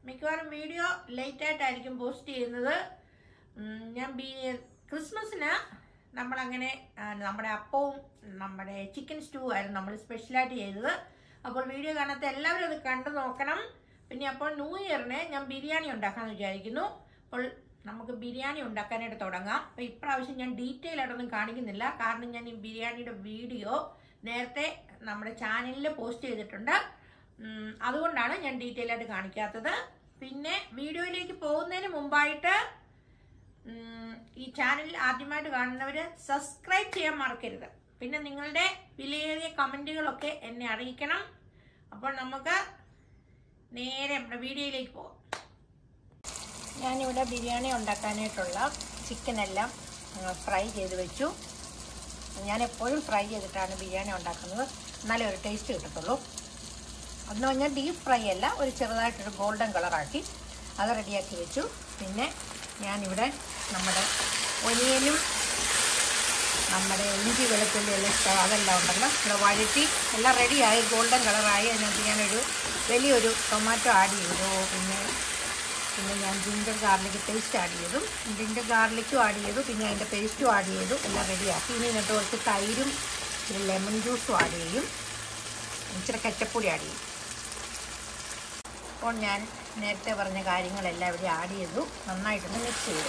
മിക്കവാറും video late ആയിട്ടായിരിക്കും post ചെയ്യുന്നത് ഉം, ഞാൻ ബി ക്രിസ്മസിന് നമ്മളങ്ങനെ ആ, നമ്മുടെ അപ്പവും നമ്മുടെ ചിക്കൻ സ്റ്റൂ ആയിരുന്നു നമ്മൾ സ്പെഷ്യലായിട്ട് ചെയ്തത് അപ്പോൾ വീഡിയോ കാണാത്ത എല്ലാവരും അത് കണ്ടു നോക്കണം പിന്നെ അപ്പോൾ ന്യൂ ഇയറിന് ഞാൻ ബിരിയാണി ഉണ്ടാക്കാമെന്ന് വിചാരിക്കുന്നു അപ്പോൾ നമുക്ക് ബിരിയാണി ഉണ്ടാക്കാനായിട്ട് തുടങ്ങാം അപ്പോൾ ഇപ്രാവശ്യം ഞാൻ ഡീറ്റെയിൽ ആയിട്ടൊന്നും കാണിക്കുന്നില്ല കാരണം ഞാൻ ഈ ബിരിയാണിയുടെ വീഡിയോ നേരത്തെ നമ്മുടെ ചാനലിൽ പോസ്റ്റ് ചെയ്തിട്ടുണ്ട് ഉം, അതുകൊണ്ടാണ് ഞാൻ ഡീറ്റെയിൽ ആയിട്ട് കാണിക്കാത്തത് പിന്നെ വീഡിയോയിലേക്ക് പോകുന്നതിന് മുമ്പായിട്ട് ഉം, ഈ ചാനൽ ആദ്യമായിട്ട് കാണുന്നവർ സബ്സ്ക്രൈബ് ചെയ്യാൻ മറക്കരുത് പിന്നെ നിങ്ങളുടെ വിലയേറിയ കമൻറ്റുകളൊക്കെ എന്നെ അറിയിക്കണം അപ്പോൾ നമുക്ക് നേരെ നമ്മുടെ വീഡിയോയിലേക്ക് പോകാം ഞാനിവിടെ ബിരിയാണി ഉണ്ടാക്കാനായിട്ടുള്ള ചിക്കനെല്ലാം ഫ്രൈ ചെയ്ത് വെച്ചു ഞാൻ എപ്പോഴും ഫ്രൈ ചെയ്തിട്ടാണ് ബിരിയാണി ഉണ്ടാക്കുന്നത് എന്നാലേ ഒരു ടേസ്റ്റ് കിട്ടത്തുള്ളൂ അതെന്ന് പറഞ്ഞാൽ ഡീപ്പ് ഫ്രൈ അല്ല ഒരു ചെറുതായിട്ടൊരു ഗോൾഡൻ കളറാക്കി അത് റെഡിയാക്കി വെച്ചു പിന്നെ ഞാനിവിടെ നമ്മുടെ ഒനിയനും നമ്മുടെ ഇഞ്ചി വെളുത്തുള്ളി എല്ലാം ഇഷ്ടം അതെല്ലാം ഉണ്ടല്ലോ ഇവിടെ വഴറ്റി എല്ലാം റെഡിയായി ഗോൾഡൻ കളറായി അതിനകത്ത് ഞാനൊരു വലിയൊരു ടൊമാറ്റോ ആഡ് ചെയ്തു പിന്നെ പിന്നെ ഞാൻ ജിഞ്ചർ ഗാർലിക് പേസ്റ്റ് ആഡ് ചെയ്തു ജിഞ്ചർ ഗാർലിക്കും ആഡ് ചെയ്തു പിന്നെ അതിൻ്റെ പേസ്റ്റും ആഡ് ചെയ്തു എല്ലാം റെഡിയാക്കി ഇനി ഇതിനകത്ത് കുറച്ച് തൈരും പിന്നെ ലെമൺ ജ്യൂസും ആഡ് ചെയ്യും ഇച്ചിരി കച്ചപ്പൊടി ആഡ് ചെയ്യും അപ്പോൾ ഞാൻ നേരത്തെ പറഞ്ഞ കാര്യങ്ങളെല്ലാം ഇവിടെ ആഡ് ചെയ്തു നന്നായിട്ടൊന്ന് മിക്സ് ചെയ്തു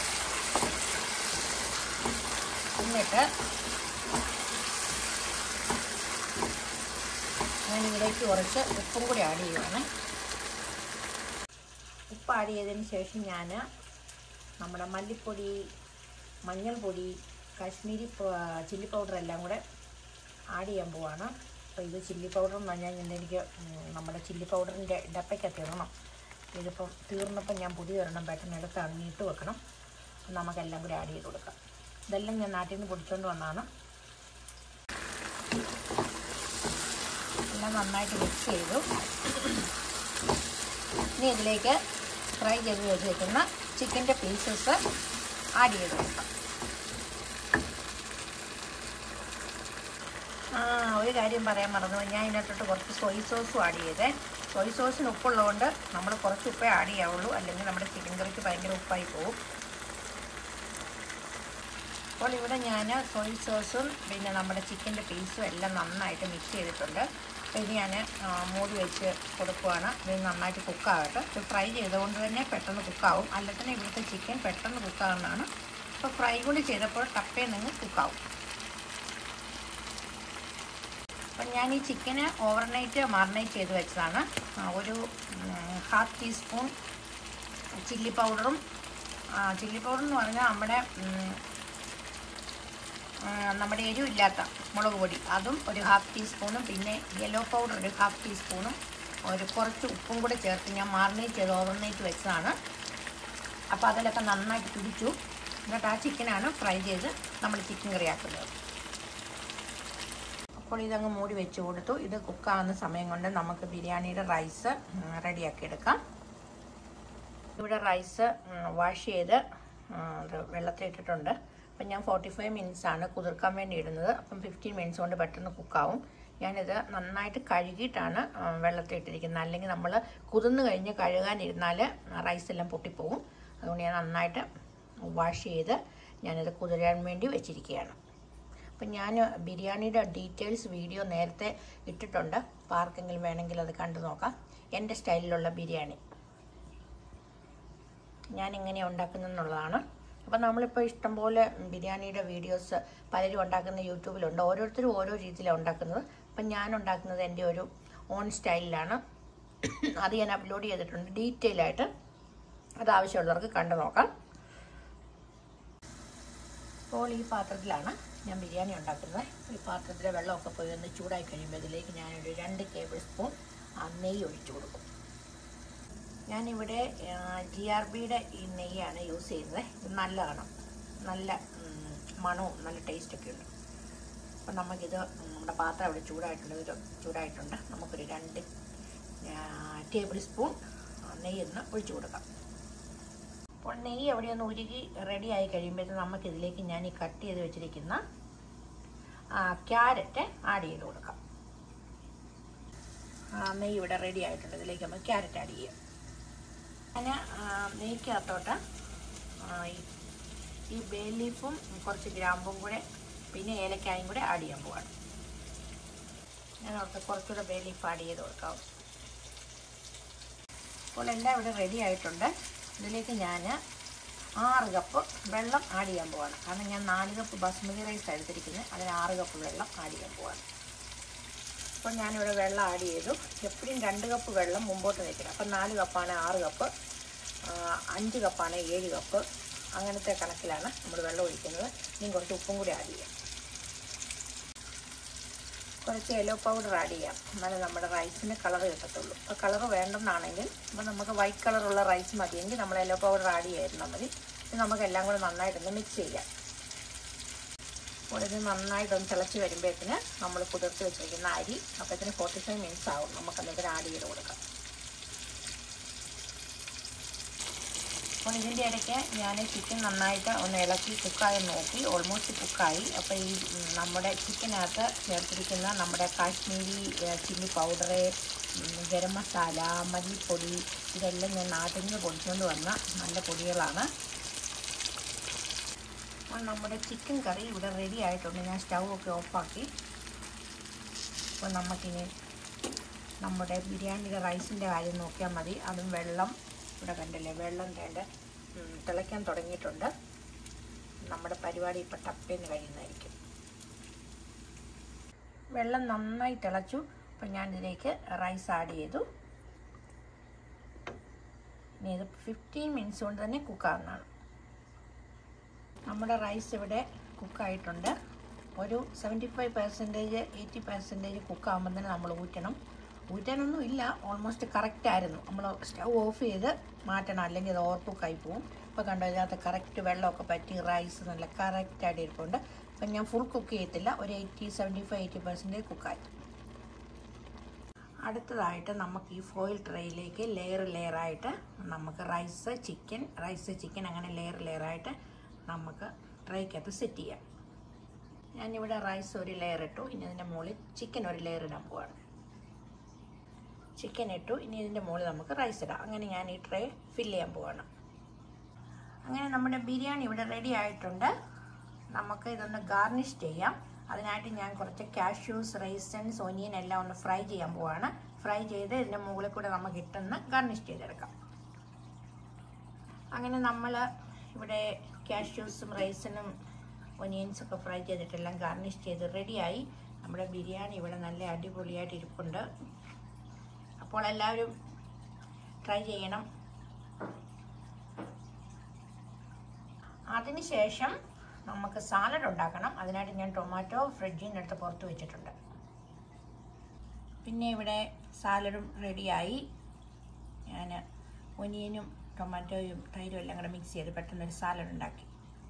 എന്നിട്ട് ഞാൻ ഇതിലേക്ക് കുറച്ച് ഉപ്പും കൂടി ആഡ് ചെയ്യുവാണ് ഉപ്പ് ആഡ് ചെയ്തതിന് ശേഷം ഞാൻ നമ്മുടെ മല്ലിപ്പൊടി മഞ്ഞൾപ്പൊടി കാശ്മീരി പ- ചില്ലി പൗഡർ എല്ലാം കൂടെ ആഡ് ചെയ്യാൻ പോവാണ് അപ്പോൾ ഇത് ചില്ലി പൗഡർ എന്ന് പറഞ്ഞാൽ ഞാൻ എനിക്ക് ഉം, നമ്മുടെ ചില്ലി പൗഡറിൻ്റെ ഡപ്പയ്ക്കകത്ത് ഇടണം ഇതിപ്പം തീർന്നപ്പോൾ ഞാൻ പുതിയ ഒരെണ്ണം പെട്ടെന്ന് എടുത്ത് അങ്ങിട്ട് വെക്കണം അപ്പം നമുക്കെല്ലാം കൂടി ആഡ് ചെയ്ത് കൊടുക്കാം ഇതെല്ലാം ഞാൻ നാട്ടിൽ നിന്ന് പൊടിച്ചുകൊണ്ട് വന്നതാണ് എല്ലാം നന്നായിട്ട് മിക്സ് ചെയ്തു ഇനി ഇതിലേക്ക് ഫ്രൈ ചെയ്ത് വെച്ചിരിക്കുന്ന ചിക്കൻ്റെ പീസസ് ആഡ് ചെയ്ത് കൊടുക്കാം ആ ഒരു കാര്യം പറയാൻ മറന്നു ഞാൻ ഇതിനകത്തോട്ട് കുറച്ച് സോയ് സോസും ആഡ് ചെയ്തേ സോയ് സോസിന് ഉപ്പുള്ളതുകൊണ്ട് നമ്മൾ കുറച്ച് ഉപ്പേ ആഡ് ചെയ്യാവുള്ളൂ അല്ലെങ്കിൽ നമ്മുടെ ചിക്കൻ കറിക്ക് ഭയങ്കര ഉപ്പായി പോകും അപ്പോൾ ഇവിടെ ഞാൻ സോയ് സോസും പിന്നെ നമ്മുടെ ചിക്കൻ്റെ പീസും എല്ലാം നന്നായിട്ട് മിക്സ് ചെയ്തിട്ടുണ്ട് അപ്പോൾ ഇത് ഞാൻ ആ, മൂടി വെച്ച് കൊടുക്കുവാണ് ഇത് നന്നായിട്ട് കുക്കാകട്ടെ ഇത് ഫ്രൈ ചെയ്തുകൊണ്ട് തന്നെ പെട്ടെന്ന് കുക്കാവും അല്ല തന്നെ ഇവിടുത്തെ ചിക്കൻ പെട്ടെന്ന് കുക്കാവുന്നതാണ് അപ്പോൾ ഫ്രൈ കൂടി ചെയ്തപ്പോൾ ടപ്പേ നിങ്ങൾ കുക്കാവും അപ്പം ഞാൻ ഈ ചിക്കന് ഓവർനൈറ്റ് മാറിനേറ്റ് ചെയ്ത് വെച്ചതാണ് ആ, ഒരു ഹാഫ് ടീസ്പൂൺ ചില്ലി പൗഡറും ചില്ലി പൗഡർ എന്ന് പറഞ്ഞാൽ നമ്മുടെ ഉം, ആ, നമ്മുടെ എരിവില്ലാത്ത മുളക് പൊടി അതും ഒരു ഹാഫ് ടീസ്പൂണും പിന്നെ യെല്ലോ പൗഡർ ഒരു ഹാഫ് ടീസ്പൂണും ഒരു കുറച്ച് ഉപ്പും കൂടെ ചേർത്ത് ഞാൻ മാറിനേറ്റ് ചെയ്ത് ഓവർനൈറ്റ് വെച്ചതാണ് അപ്പോൾ അതിലൊക്കെ നന്നായിട്ട് പിടിച്ചു എന്നിട്ട് ആ ചിക്കനാണ് ഫ്രൈ ചെയ്ത് നമ്മൾ ചിക്കൻ കറി ആക്കുന്നത് അപ്പോൾ ഇതങ്ങ് മൂടി വെച്ച് കൊടുത്തു ഇത് കുക്കാവുന്ന സമയം കൊണ്ട് നമുക്ക് ബിരിയാണിയുടെ റൈസ് റെഡിയാക്കി എടുക്കാം ഇവിടെ റൈസ് വാഷ് ചെയ്ത് ഉം, ഇത് വെള്ളത്തിലിട്ടിട്ടുണ്ട് അപ്പം ഞാൻ ഫോർട്ടി ഫൈവ് മിനിറ്റ്സ് ആണ് കുതിർക്കാൻ വേണ്ടി ഇടുന്നത് അപ്പം ഫിഫ്റ്റീൻ മിനിറ്റ്സ് കൊണ്ട് പെട്ടെന്ന് കുക്കാവും ഞാനിത് നന്നായിട്ട് കഴുകിയിട്ടാണ് ഉം, വെള്ളത്തിലിട്ടിരിക്കുന്നത് അല്ലെങ്കിൽ നമ്മൾ കുതിർന്ന് കഴിഞ്ഞ് കഴുകാനിരുന്നാൽ റൈസ് എല്ലാം പൊട്ടിപ്പോകും അതുകൊണ്ട് ഞാൻ നന്നായിട്ട് വാഷ് ചെയ്ത് ഞാനിത് കുതിരാൻ വേണ്ടി വെച്ചിരിക്കുകയാണ് അപ്പം ഞാൻ ബിരിയാണിയുടെ ഡീറ്റെയിൽസ് വീഡിയോ നേരത്തെ ഇട്ടിട്ടുണ്ട് അപ്പോൾ ആർക്കെങ്കിലും വേണമെങ്കിൽ അത് കണ്ടു നോക്കാം എൻ്റെ സ്റ്റൈലിലുള്ള ബിരിയാണി ഞാൻ എങ്ങനെയാണ് ഉണ്ടാക്കുന്നതെന്നുള്ളതാണ് അപ്പം നമ്മളിപ്പോൾ ഇഷ്ടംപോലെ ബിരിയാണിയുടെ വീഡിയോസ് പലരും ഉണ്ടാക്കുന്ന യൂട്യൂബിലുണ്ട് ഓരോരുത്തരും ഓരോ രീതിയിലാണ് ഉണ്ടാക്കുന്നത് അപ്പം ഞാൻ ഉണ്ടാക്കുന്നത് എൻ്റെ ഒരു ഓൺ സ്റ്റൈലിലാണ് അത് ഞാൻ അപ്ലോഡ് ചെയ്തിട്ടുണ്ട് ഡീറ്റെയിൽ ആയിട്ട് അത് ആവശ്യമുള്ളവർക്ക് കണ്ടു നോക്കാം അപ്പോൾ ഈ പാത്രത്തിലാണ് ഞാൻ ബിരിയാണി ഉണ്ടാക്കുന്നത് ഈ പാത്രത്തിലെ വെള്ളമൊക്കെ പോയി ഒന്ന് ചൂടായി കഴിയുമ്പോൾ ഇതിലേക്ക് ഞാനൊരു രണ്ട് ടേബിൾ സ്പൂൺ ആ, നെയ്യ് ഒഴിച്ചു കൊടുക്കും ഞാനിവിടെ ജി ആർ ബിയുടെ ഈ നെയ്യാണ് യൂസ് ചെയ്യുന്നത് ഇത് നല്ലതാണ് നല്ല ഉം, മണവും നല്ല ടേസ്റ്റൊക്കെ ഉണ്ട് അപ്പം നമുക്കിത് ഉം, നമ്മുടെ പാത്രം ഇവിടെ ചൂടായിട്ടുണ്ട് ഇത് ചൂടായിട്ടുണ്ട് നമുക്കൊരു രണ്ട് ടേബിൾ സ്പൂൺ നെയ്യ് ഒന്ന് ഒഴിച്ചു കൊടുക്കാം അപ്പോൾ നെയ്യ് എവിടെയൊന്ന് ഉരുകി റെഡി ആയി കഴിയുമ്പോഴത്തേക്ക് നമുക്കിതിലേക്ക് ഞാൻ ഈ കട്ട് ചെയ്ത് വെച്ചിരിക്കുന്ന ക്യാരറ്റ് ആഡ് ചെയ്ത് കൊടുക്കാം ആ, നെയ്യ് ഇവിടെ റെഡി ആയിട്ടുണ്ട് ഇതിലേക്ക് നമുക്ക് ക്യാരറ്റ് ആഡ് ചെയ്യാം ഞാൻ നെയ്ക്കകത്തോട്ട് ആ, ഈ- ഈ ബേ ലീഫും കുറച്ച് ഗ്രാമ്പും കൂടെ പിന്നെ ഏലക്കായും കൂടെ ആഡ് ചെയ്യാൻ പോവാണ് ഞാൻ ഓർത്ത് കുറച്ചുകൂടെ ബേ ലീഫ് ആഡ് ചെയ്ത് കൊടുക്കാം അപ്പോൾ എല്ലാം ഇവിടെ റെഡി ആയിട്ടുണ്ട് ഇതിലേക്ക് ഞാൻ ആറ് കപ്പ് വെള്ളം ആഡ് ചെയ്യാൻ പോവാണ് കാരണം ഞാൻ നാല് കപ്പ് ബസ്മതി റൈസ് എടുത്തിരിക്കുന്നത് അതിന് ആറ് കപ്പ് വെള്ളം ആഡ് ചെയ്യാൻ പോവാണ് അപ്പോൾ ഞാനിവിടെ വെള്ളം ആഡ് ചെയ്തു എപ്പോഴും രണ്ട് കപ്പ് വെള്ളം മുമ്പോട്ട് നിൽക്കണം അപ്പം നാല് കപ്പാണ് ആറ് കപ്പ് ആ, അഞ്ച് കപ്പാണ് ഏഴ് കപ്പ് അങ്ങനത്തെ കണക്കിലാണ് നമ്മൾ വെള്ളം ഒഴിക്കുന്നത് ഇനി കുറച്ച് ഉപ്പും കൂടി ആഡ് ചെയ്യാം കുറച്ച് യെല്ലോ പൗഡർ ആഡ് ചെയ്യാം എന്നാലേ നമ്മുടെ റൈസിന് കളർ കിട്ടത്തുള്ളൂ അപ്പോൾ കളർ വേണ്ടെന്നാണെങ്കിൽ അപ്പോൾ നമുക്ക് വൈറ്റ് കളറുള്ള റൈസ് മതിയെങ്കിൽ നമ്മൾ യെല്ലോ പൗഡർ ആഡ് ചെയ്യായിരുന്നാൽ മതി ഇത് നമുക്ക് എല്ലാം കൂടെ നന്നായിട്ടൊന്ന് മിക്സ് ചെയ്യാം അപ്പോൾ ഇത് നന്നായിട്ടൊന്ന് തിളച്ച് വരുമ്പോഴത്തേന് നമ്മൾ കുതിർത്ത് വെച്ചിരിക്കുന്ന അരി അപ്പോഴത്തേന് ഫോർട്ടി ഫൈവ് മിനിറ്റ്സ് ആവും നമുക്ക് എന്നിട്ട് ആഡ് ചെയ്ത് കൊടുക്കാം അപ്പോൾ ഇതിൻ്റെ ഇടയ്ക്ക് ഞാൻ ചിക്കൻ നന്നായിട്ട് ഒന്ന് ഇളക്കി കുക്കായി നോക്കി ഓൾമോസ്റ്റ് കുക്കായി അപ്പോൾ ഈ ഉം, നമ്മുടെ ചിക്കനകത്ത് ചേർത്തിരിക്കുന്ന നമ്മുടെ കാശ്മീരി ചില്ലി പൗഡറ് ഗരം മസാല മല്ലിപ്പൊടി ഇതെല്ലാം ഞാൻ നാട്ടിൽ നിന്ന് പൊടിച്ചുകൊണ്ട് വന്ന നല്ല പൊടികളാണ് അപ്പോൾ നമ്മുടെ ചിക്കൻ കറി ഇവിടെ റെഡി ആയിട്ടുണ്ട് ഞാൻ സ്റ്റൗ ഒക്കെ ഓഫാക്കി അപ്പോൾ നമുക്കിനി നമ്മുടെ ബിരിയാണിയുടെ റൈസിൻ്റെ കാര്യം നോക്കിയാൽ മതി അതും വെള്ളം ഇവിടെ കണ്ടില്ലേ വെള്ളം വേണ്ട തിളയ്ക്കാൻ തുടങ്ങിയിട്ടുണ്ട് നമ്മുടെ പരിപാടി ഇപ്പം ടപ്പേന്ന് കഴിയുന്നതായിരിക്കും വെള്ളം നന്നായി തിളച്ചു അപ്പം ഞാൻ ഇതിലേക്ക് റൈസ് ആഡ് ചെയ്തു ഇനി ഇത് ഫിഫ്റ്റീൻ മിനിറ്റ്സ് കൊണ്ട് തന്നെ കുക്കാവുന്നതാണ് നമ്മുടെ റൈസ് ഇവിടെ കുക്കായിട്ടുണ്ട് ഒരു seventy five percentage eighty percentage കുക്കാകുമ്പോൾ തന്നെ നമ്മൾ ഊറ്റണം ഊറ്റാനൊന്നും ഇല്ല ഓൾമോസ്റ്റ് കറക്റ്റ് ആയിരുന്നു നമ്മൾ സ്റ്റൗ ഓഫ് ചെയ്ത് മാറ്റണം അല്ലെങ്കിൽ അത് ഓവർ കുക്കായി പോകും ഇപ്പോൾ കണ്ടോ ഇതിനകത്ത് കറക്റ്റ് വെള്ളമൊക്കെ പറ്റി റൈസ് നല്ല കറക്റ്റായിട്ട് ഇരിപ്പുണ്ട് അപ്പം ഞാൻ ഫുൾ കുക്ക് ചെയ്യത്തില്ല ഒരു eighty seventy five eighty percentage കുക്കായി അടുത്തതായിട്ട് നമുക്ക് ഈ ഫോയിൽ ട്രേയിലേക്ക് ലെയർ ലെയറായിട്ട് നമുക്ക് റൈസ് ചിക്കൻ റൈസ് ചിക്കൻ അങ്ങനെ ലെയർ ലെയറായിട്ട് നമുക്ക് ട്രേക്കകത്ത് സെറ്റ് ചെയ്യാം ഞാനിവിടെ റൈസ് ഒരു ലെയർ ഇട്ടു ഇനി ഇതിൻ്റെ മുകളിൽ ചിക്കൻ ഒരു ലെയർ ഇടാൻ പോവാണ് ചിക്കൻ ഇട്ടു ഇനി ഇതിൻ്റെ മുകളിൽ നമുക്ക് റൈസ് ഇടാം അങ്ങനെ ഞാൻ ഈ ട്രേ ഫില്ല് ചെയ്യാൻ പോവാണ് അങ്ങനെ നമ്മുടെ ബിരിയാണി ഇവിടെ റെഡി ആയിട്ടുണ്ട് നമുക്ക് ഇതൊന്ന് ഗാർണിഷ് ചെയ്യാം അതിനായിട്ട് ഞാൻ കുറച്ച് കാഷ്യൂസ് റൈസൻസ് ഒനിയൻ എല്ലാം ഒന്ന് ഫ്രൈ ചെയ്യാൻ പോവാണ് ഫ്രൈ ചെയ്ത് ഇതിൻ്റെ മുകളിൽ കൂടെ നമുക്ക് ഇട്ടൊന്ന് ഗാർണിഷ് ചെയ്തെടുക്കാം അങ്ങനെ നമ്മൾ ഇവിടെ കാഷ്യൂസും റൈസനും ഒനിയൻസും ഒക്കെ ഫ്രൈ ചെയ്തിട്ടെല്ലാം ഗാർണിഷ് ചെയ്ത് റെഡിയായി നമ്മുടെ ബിരിയാണി ഇവിടെ നല്ല അടിപൊളിയായിട്ട് ഇരിപ്പുണ്ട് അപ്പോൾ എല്ലാവരും ട്രൈ ചെയ്യണം അതിനുശേഷം നമുക്ക് സാലഡ് ഉണ്ടാക്കണം അതിനായിട്ട് ഞാൻ ടൊമാറ്റോ ഫ്രിഡ്ജിൽ നിന്ന് എടുത്ത് പുറത്ത് വെച്ചിട്ടുണ്ട് പിന്നെ ഇവിടെ സാലഡും റെഡിയായി ഞാൻ ഒനിയനും ടൊമാറ്റോയും തൈരും എല്ലാം കൂടെ മിക്സ് ചെയ്ത് പെട്ടെന്നൊരു സാലഡ് ഉണ്ടാക്കി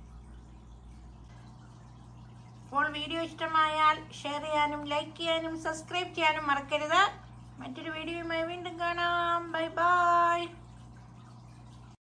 അപ്പോൾ വീഡിയോ ഇഷ്ടമായാൽ ഷെയർ ചെയ്യാനും ലൈക്ക് ചെയ്യാനും സബ്സ്ക്രൈബ് ചെയ്യാനും മറക്കരുത് മറ്റൊരു വീഡിയോയുമായി വീണ്ടും കാണാം ബൈ ബൈ